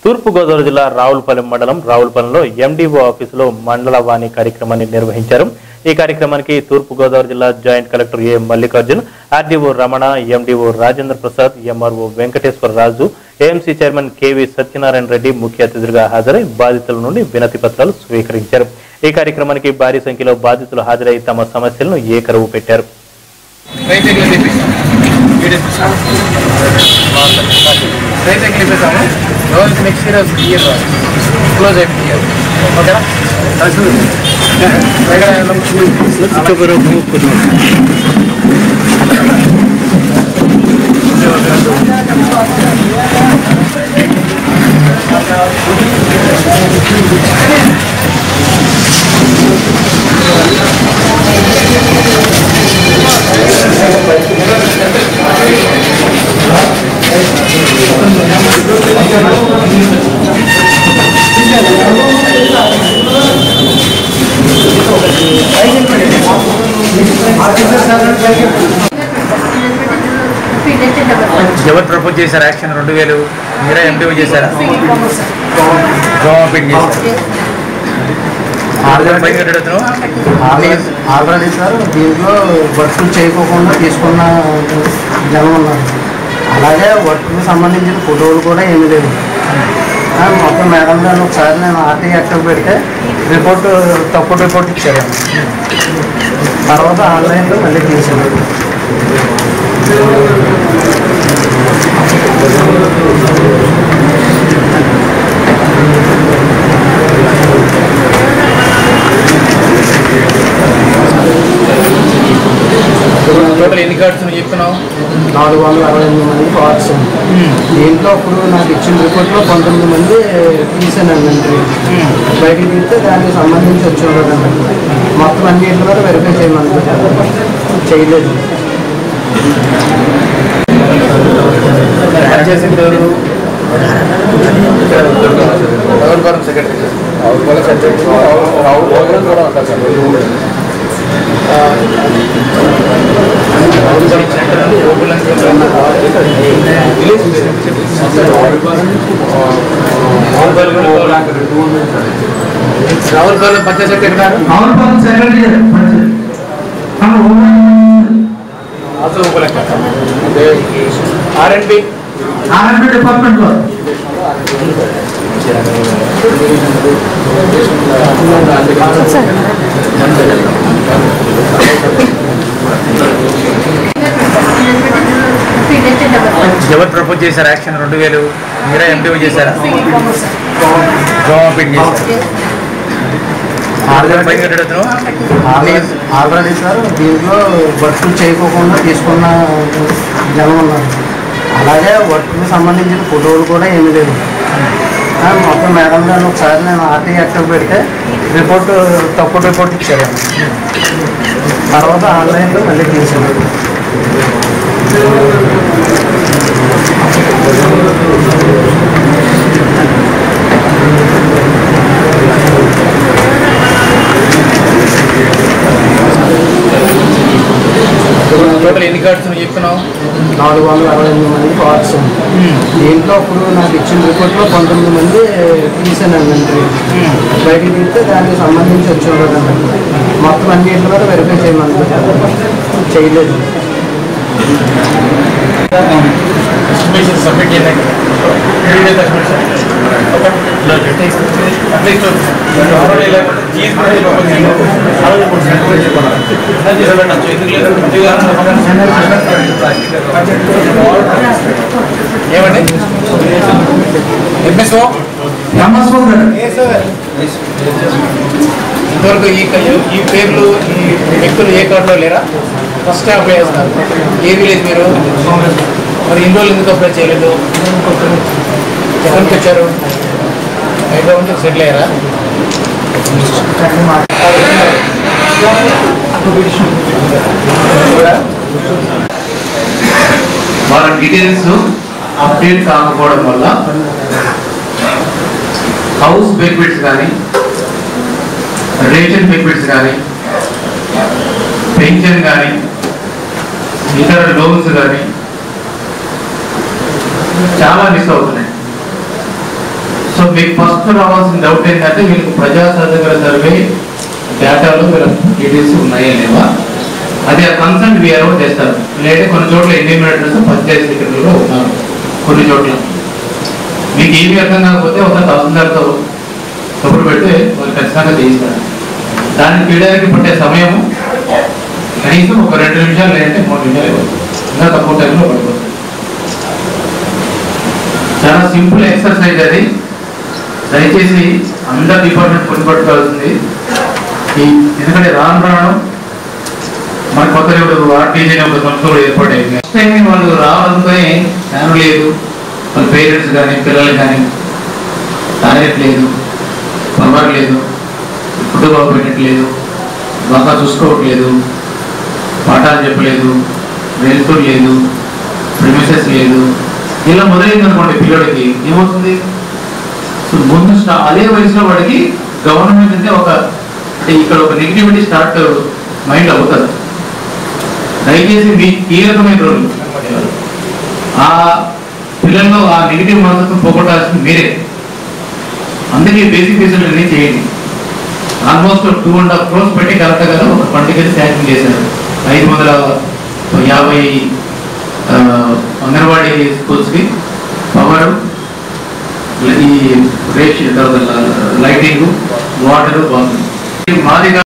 తూర్పుగోదావరి జిల్లా రావులపల్లి మండలం రావులపల్లిలో ఎండిఓ ఆఫీసులో మండల వాణి కార్యక్రమాన్ని నిర్వహించారు ఈ కార్యక్రమానికి తూర్పుగోదావరి జిల్లా joint collector A Mallikarjun RDO Ramana MDO Rajendra Prasad MRO Venkateswara Raju AMC chairman KV Satyanarayana Reddy ముఖ్య అతిథులుగా హాజరై బాధితుల నుండి వినతి పత్రాలు స్వీకరించారు ఈ కార్యక్రమానికి భారీ సంఖ్యలో బాధితులు హాజరై తమ సమస్యలను ఏకరువు పెట్టారు రైట్ ఎగ్లు తెప్పిస్తాం రైట్ ఎగ్లు తెప్పిస్తాము రోజు నెక్స్ట్ రోజు ఇయర్ క్లోజ్ అయిపోయి ఓకేనా ఎవరు ప్రపోజ్ చేశారు యాక్షన్ రెండు వేలు మీరే ఎంపీ చేశారా గవర్నమెంట్ చేశారు ఆరు పైన కట్టడుతున్నావు ఆల్రెడీ సార్ దీంట్లో వర్కులు చేయకోకుండా తీసుకున్న జనం ఉన్నారు అలాగే వర్క్కి సంబంధించిన ఫోటోలు కూడా ఏమీ లేవు ఆ, మొత్తం మేడం గారు ఒకసారి నేను ఆర్టీ యాక్టివ్ పెడితే రిపోర్ట్ తప్పుడు రిపోర్ట్ ఇచ్చారు తర్వాత ఆన్లైన్లో మళ్ళీ తీసాను టోటల్ ఎన్ని కార్డ్స్ నువ్వు చెప్తున్నావు నాలుగు వందల అరవై ఎనిమిది మంది కార్డ్స్ దీంట్లో ఇప్పుడు నాకు ఇచ్చిన రిపోర్ట్లో పంతొమ్మిది మంది తీసానండి ఎంట్రీ బయటికి తీస్తే దానికి సంబంధించి వచ్చి ఉండదండి మొత్తం అన్నింటి కూడా వెరిఫై చేయమని చేయలేదు యాడ్ చేసింది ఎవరు government secretary government secretary Rao government కూడా ఉంటారు సార్ రావులపాలెం పంచాయత్ సెక్రటరీ గారు ఆల్సో ఉపలెక్క ఆర్ఎండ్బి డిపార్ట్మెంట్ లో ఎవరు ప్రపోజ్ చేశారు యాక్షన్ రెండు వేలు మీరే ఎంపీ చేశారా గవర్నమెంట్ చేశారు ఆరు పైన కట్టడుతున్నావు ఆల్రెడీ సార్ దీంట్లో వర్కులు చేయకోకుండా తీసుకున్న జనం ఉన్నారు అలాగే వర్క్కి సంబంధించిన ఫోటోలు కూడా ఏమీ లేవు ఆ, మొత్తం మేడం గారు ఒకసారి నేను ఆర్టీ యాక్టివ్ పెడితే రిపోర్ట్ తప్పుడు రిపోర్ట్ ఇచ్చారు తర్వాత ఆన్లైన్లో మళ్ళీ తీసాను టోటల్ ఎన్ని కార్డ్స్ నువ్వు చెప్తున్నావు నాలుగు వందల అరవై ఎనిమిది మంది కార్డ్స్ దీంట్లో ఇప్పుడు నాకు ఇచ్చిన రిపోర్ట్లో పంతొమ్మిది మంది తీసానండి ఎంట్రీ బయటికి తీస్తే దానికి సంబంధించి వచ్చి ఉండదండి మొత్తం అన్నింటి కూడా వెరిఫై చేయమని చేయలేదు ఎస్టిమేషన్ సబ్మిట్ చేయండి ఏమండి ఎంఎస్ఓ ఎంఎస్ఓ గారు ఇంతవరకు ఈ క- ఈ పేర్లు ఈ వ్యక్తులు ఏ కార్డులో లేరా ఫస్ట్ అప్లై చేస్తున్నారు ఏ విలేజ్ మీరు మరి ఇన్ని రోజులు ఎందుకు అప్లై చేయలేదు ఎక్కడి నుంచి వచ్చారు హైదరాబాద్ నుంచి సెటిల్ అయ్యారా వాళ్ళ డీటెయిల్స్ అప్డేట్ కాకపోవడం వల్ల హౌస్ బెనిఫిట్స్ కానీ రేషన్ బెనిఫిట్స్ కానీ పెన్షన్ కానీ ఇతర లోన్స్ కానీ చాలా మిస్ అవుతున్నాయి సో మీకు ఫస్ట్ రావాల్సిన డౌట్ ఏంటంటే వీళ్ళకి ప్రజా సర్వేల సర్వే డేటాలో వీళ్ళ డీటెయిల్స్ ఉన్నాయా లేవా అది ఆ కన్సర్న్ వీఆర్ఓ చేస్తారు లేదా కొన్ని చోట్ల ఇండిమినేటర్స్ పంచాయతీ సెక్రటరీలో ఉన్నారు కొన్ని చోట్ల మీకు ఏమి అర్థం కాకపోతే ఒక తహసీల్దార్తో కబురు పెడితే వాళ్ళు ఖచ్చితంగా చేయిస్తారు దాన్ని తీయడానికి పట్టే సమయం కనీసం ఒక రెండు నిమిషాలు లేదంటే మూడు నిమిషాలు ఇవ్వచ్చు ఇంకా తక్కువ టైంలో పడిపోతుంది చాలా సింపుల్ ఎక్సర్సైజ్ అది దయచేసి అందరు డిపార్ట్మెంట్ పొందుపట్టుకోవాల్సింది ఈ ఎందుకంటే రాను రాను మన కొత్త ఇప్పుడు ఆర్టీజీ ఒక సంస్థలు ఏర్పడేవి నెక్స్ట్ టైం వాళ్ళు రావాలనుకుని ఫ్యాన్ లేదు వాళ్ళ పేరెంట్స్ కానీ పిల్లలు కానీ టాయిలెట్ లేదు పవర్ లేదు ఫుడ్ బాగా పెట్టట్లేదు బాగా చూసుకోవట్లేదు పాఠాలు చెప్పలేదు వెలుతురు లేదు ప్రిమిసెస్ లేదు ఇలా మొదలైంది అనుకోండి పిల్లడికి ఏమవుతుంది సో ముందు స్టా అదే వయసులో వాడికి గవర్నమెంట్ అంటే ఒక అంటే ఇక్కడ ఒక నెగిటివిటీ స్టార్ట్ మైండ్ అవుతుంది దయచేసి మీ కీలకమైన రోజు ఆ పిల్లల్లో ఆ నెగిటివ్ మనసుకు పోగొట్టాల్సింది మీరే అందుకే బేసిక్ ఫీజులు అన్ని చేయండి almost two and half crores పెట్టి కరెక్ట్ కదా ఒక పండుగ శాంక్షన్ చేశారు ఐదు వందల యాభై ఆ, అంగన్వాడీ స్కూల్స్కి పవర్ ఈ రేషియో లైటింగ్ వాటర్ బాగుంది మాది